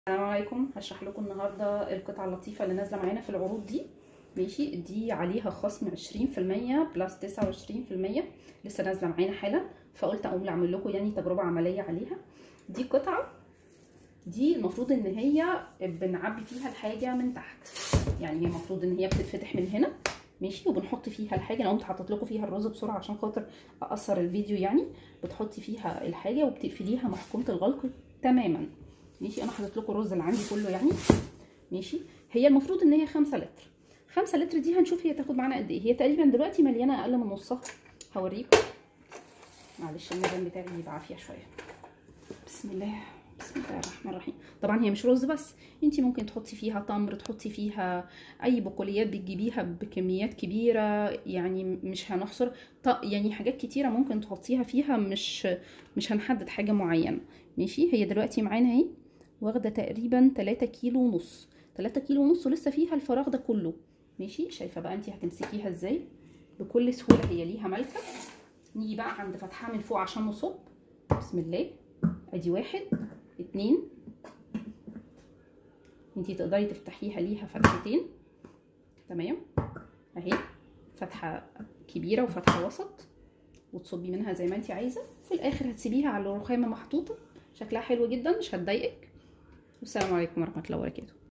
السلام عليكم هشرح لكم النهارده القطعه اللطيفه اللي نازله معانا في العروض دي ماشي دي عليها خصم 20% بلس 29% لسه نازله معانا حالا فقلت اقوم اعمل لكم يعني تجربه عمليه عليها دي قطعه دي المفروض ان هي بنعبي فيها الحاجه من تحت يعني هي المفروض ان هي بتتفتح من هنا ماشي وبنحط فيها الحاجه انا قمت حطيت لكم فيها الرز بسرعه عشان خاطر اقصر الفيديو يعني بتحطي فيها الحاجه وبتقفليها محكومه الغلق تماما ماشي انا حاطط لكم الرز اللي عندي كله يعني ماشي هي المفروض ان هي 5 لتر 5 لتر دي هنشوف هي تاخد معانا قد ايه هي تقريبا دلوقتي مليانه اقل من نصها هوريكم معلش الميزان بتاعي بعافيه شويه بسم الله بسم الله الرحمن الرحيم طبعا هي مش رز بس انت ممكن تحطي فيها تمر تحطي فيها اي بقوليات بتجيبيها بكميات كبيره يعني مش هنحصر يعني حاجات كتيره ممكن تحطيها فيها مش مش هنحدد حاجه معينه ماشي هي دلوقتي معانا اهي واخده تقريبا 3 كيلو ونص 3 كيلو ونص ولسه فيها الفراغ ده كله ماشي شايفه بقى انت هتمسكيها ازاي بكل سهوله هي ليها ملكه نيجي بقى عند فتحها من فوق عشان نصب بسم الله ادي واحد اتنين انتي تقدري تفتحيها ليها فتحتين تمام اهي فتحه كبيره وفتحه وسط وتصبي منها زي ما انتي عايزه في الاخر هتسيبيها على الرخامه محطوطه شكلها حلو جدا مش هتضايقك والسلام عليكم ورحمه الله وبركاته